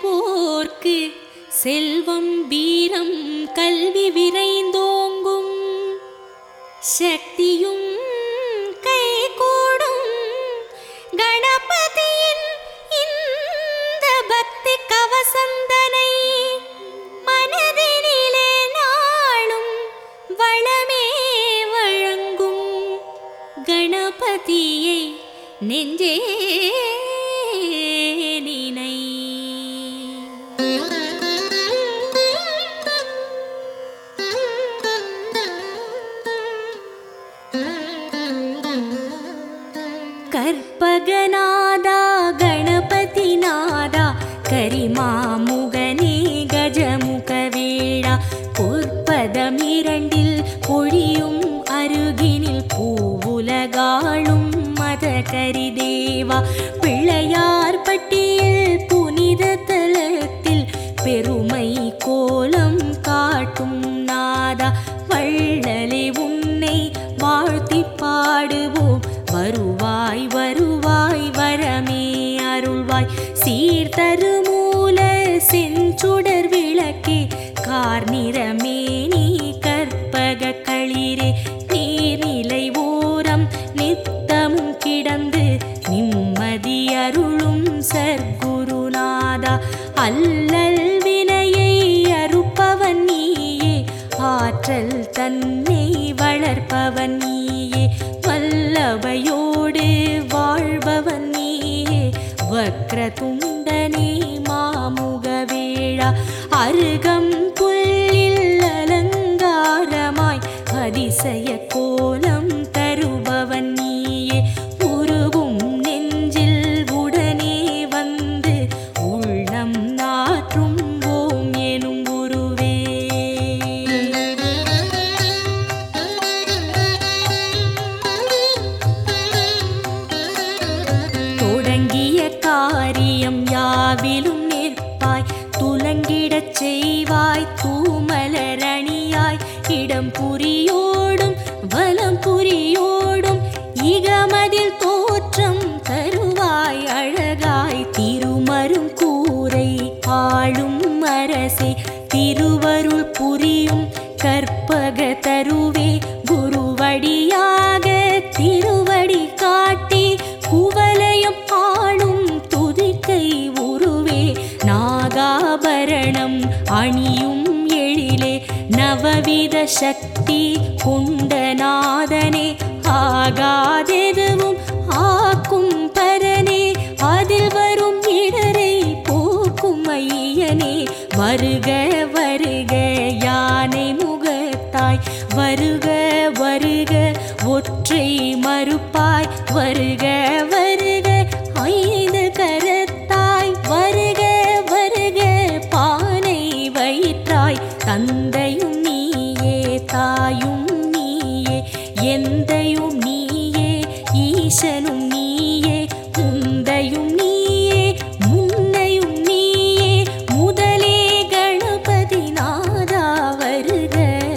நினைப்போர்க்கு செல்வம் வீரம் கல்வி விரைந்தோங்கும் சக்தியும் கைகூடும் கணபதியின் இந்த பக்தி கவசந்தனை மனதினிலே நாளும் வளமே வழங்கும் கணபதியை நெஞ்சே நினை கற்பகநாதா கணபதிநாதா கரிமாமுகனே கஜமுகவேளா பொற்பதம் இரண்டில் பொழியும் அருகினில் பூவுலகாளும் மத கரிதேவா பிள்ளையார் பட்டியல் புனித தலத்தில் பெருமை கோலம் காட்டும் நாதா வள்ளலே உன்னை வாழ்த்தி பாடுவோம் வருவாய் வருவாய் வரமே அருள்வாய் சீர்தருமூல செஞ்சுடர் விளக்கே கார்நிறமே நீ கற்பக களிரே நீர்நிலை ஓரம் நித்தமும் கிடந்து நிம்மதி அருளும் சர்க்குருநாதா அல்லல் வினையை அறுப்பவன் நீயே ஆற்றல் தன்னை வளர்ப்பவன் நீயே வல்லவையோடு வாழ்பவன் நீயே வக்ரதுண்டனே மாமுகவேளா அருகம் புல்லில் அலங்காரமாய் அதிசய கோலம் தருபவன் நீயே உருகும் நெஞ்சில் உடனே வந்து உள்ளம் நாற்றும் ஓம் எனும் குருவே தொடங்கிய காரியம் யாவிலும் நிற்பாய் துலங்கிடச் செய்வாய் தூமலரணியாய் இடம் புரியோடும் வலம் புரியோடும் இகமதில் தோற்றம் தருவாய் அழகாய் திருமரும் கூரை ஆளும் அரசே திருவருள் புரியும் கற்பக தருவே குருவடியாக திருவடி காட்டி குவலயம் ஆளும் துதிக்கை உருவே நாகாபரணம் அணியும் எழிலே நவவித சக்தி குண்டநாதனே ஆகாதெதுவும் ஆக்கும் பரனே அதில் வரும் இடரை போக்கும் ஐயனே வருக வருக யானை முகத்தாய் வருக வருக ஒற்றை மறுப்பாய் வருக வருக ஐந்து கரத்தாய் வருக வருக பானை வயிற்றாய் தந்தையும் நீயே தாயும் நீயே எந்தையும் நீயே ஈசனும் நீயே முந்தையும் நீயே முன்னையும் நீயே முதலே கணபதி நாதா வருக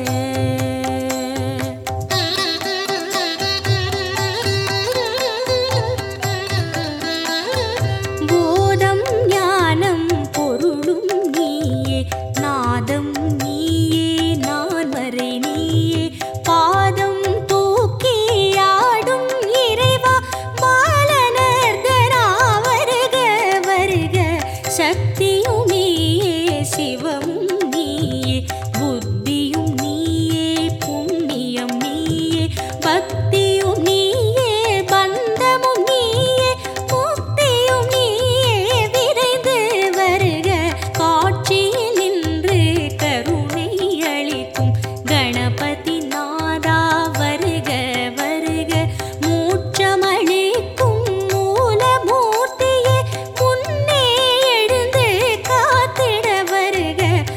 போதம் ஞானம் பொருளும் நீயே நாதம் நீயே நான் வரை நீயே பாதம் தூக்கி ஆடும் இறைவா பாலனர்தனா வருக வருக சக்தியும் நீயே சிவமும் நீயே புத்தியும் நீயே புண்ணியம் நீயே பக்தியும் நீயே பந்தமும் நீயே முக்தியும் நீயே விரைந்து வருக காட்சியில் நின்று கருணை அளிக்கும் கணபதி நாதா வருக வருக மூற்றமளிக்கும் மூலமூர்த்தியே முன்னே எழுந்து காத்திட வருக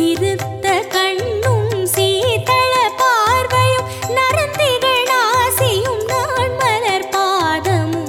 சிறுத்த கண்ணும் சீதள பார்வையும் நரந்திகள் ஆசியும் நான் மலர் பாதமும்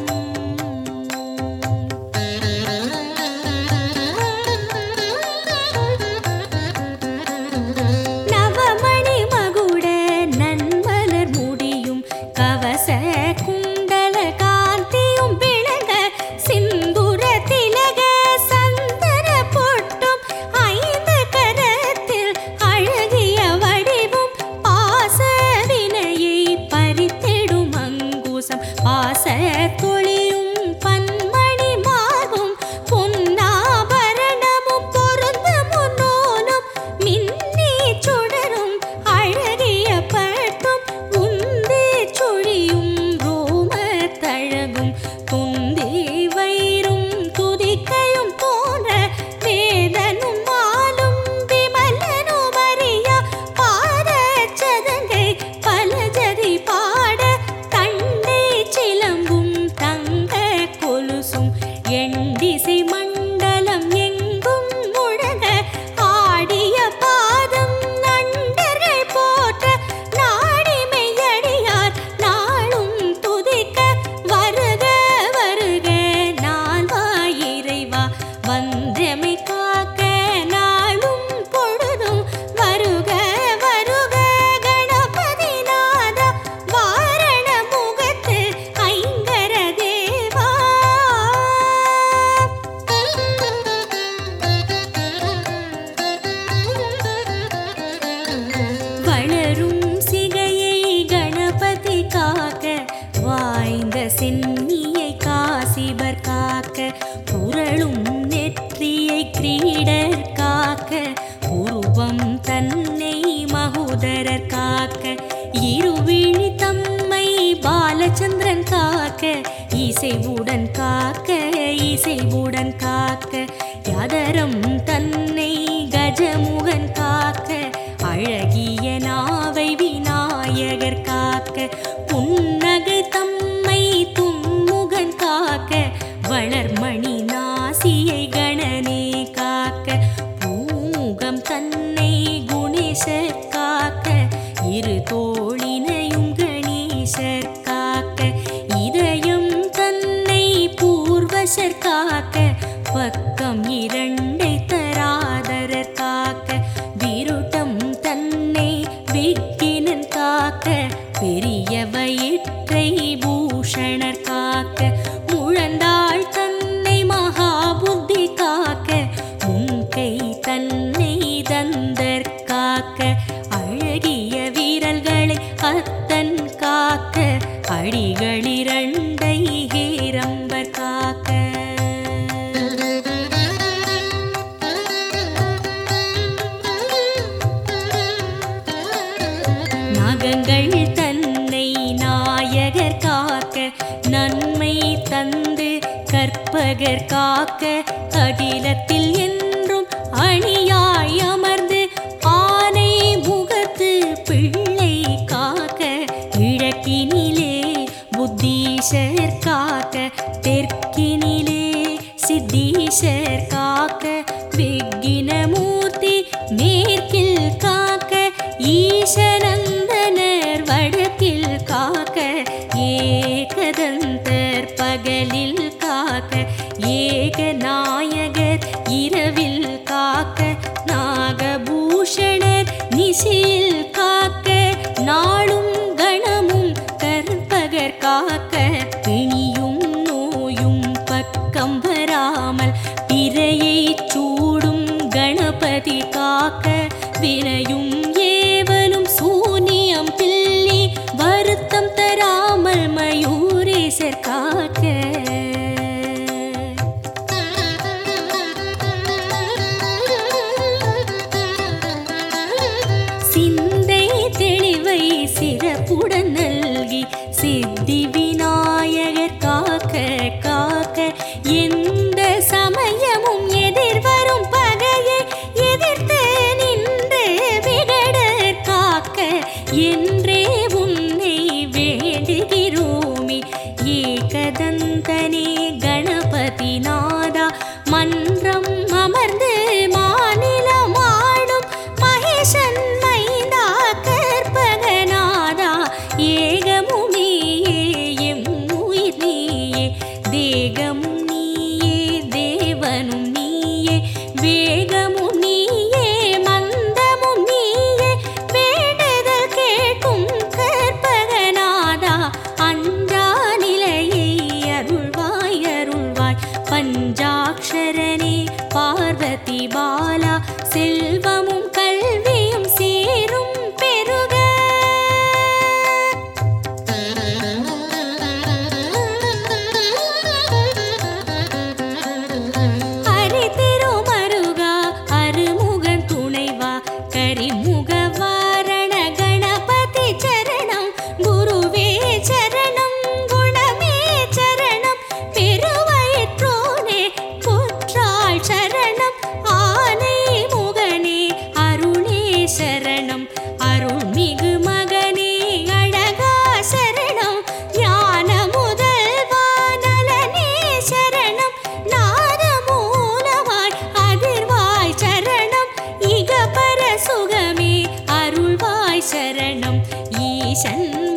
நவமணி மகுட நன்மலர் முடியும் கவச குண்டல காந்தியும் விளங்க சிந்துர திலக சந்தன பொட்டும் ஐந்து கரத்தில் அழகிய வடிவும் பாச வினையை பறித்திடும் அங்குசம் பாச தொழியும் பன்மணி மார்பும் பொன்னாபரணமும் பொருந்த முன்னோனும் மின்னி சுடரும் அழகிய பட்டும் உந்தி சுழியும் ரோம தழகும் துந்தி வயிறும் துதிக்கையும் தோன்ற வேதனும் மாலும் விமலனும் அறியா பாத சதங்கை பல ஜதி பாட தண்டை சிலம்பும் தங்க கொலுசும் எண்டிசை மண்டலம் எங்கும் முழங்க ஆடிய பாதம் நண்டர்கள் போற்ற நாடிமையடியார் நாளும் துதிக்க வருக வருக நால்வாய் இறைவா வந்தமை காக்க நாளும் பொழுதும் வருக வருக கணபதி நாதா வாரண முகத்து ஐங்கர தேவா வளரும் சிகையை கணபதி காக்க வாய்ந்த சென்னியை காசிபர் காக்க புரளும் நெற்றியை கிரீடர் காக்க உருவம் தன்னை மகுதரர் காக்க இருவிழி தம்மை பாலச்சந்திரன் காக்க இசைவுடன் காக்க இசைவுடன் காக்க யாதரம் தன்னை கஜமுகன் காக்க அழகிய நாவை விநாயகர் காக்க புன்னகை தம்மை தும்முகன் காக்க வளர்மணி நாசியை கணனே காக்க பூமுகம் தன்னை குணேசர் காக்க இரு தோழினையும் கணேசர் காக்க இதயம் தன்னை பூர்வசர் காக்க பக்கம் இரண்டை தராதரர் காக்க விருட்டம் தன்னை விக்கினன் காக்க பெரிய வயிற்றை பூஷணர் காக்க முழந்தாள் தன்னை மகாபுத்தி காக்க முன்கை தன்னை தந்தர் காக்க அழகிய வீரல்களை அத்தன் காக்க அடிகளிரண்டை ஹேரம்பர் காக்க நகங்கள் தன்னை நாயகர் காக்க நன்மை தந்து கற்பகர் காக்க அகிலத்தில் என்றும் அணியாய் அமர்ந்து ஆனை முகத்து பிள்ளை காக்க கிழக்கினிலே புத்தீஷர் காக்க தெற்கினிலே சித்தீஷர் காக்க விக்கினமூர்த்தி மேற்கில் காக்க ஈசனந்தனர் வடக்கில் காக்க ஏகதந்தர் பகலில் காக்க ஏகநாயகர் இரவில் காக்க நாகபூஷணர் நிசியில் காக்க நாளும் கணமும் கற்பகர் காக்க பிணியும் நோயும் பக்கம் வராமல் பிறையை சூடும் கணபதி காக்க வினையும் ஏவலும் சூனியம் பில்லி வருத்தம் தராமல் மயூரேசர் காக்க சிந்தை தெளிவை சிறப்புடன் நல்கி சித்தி விநாயகர் காக்க காக்க எந்த சமயமும் எதிர்வரும் பகையை எதிர்த்து நின்று விட ஈசன்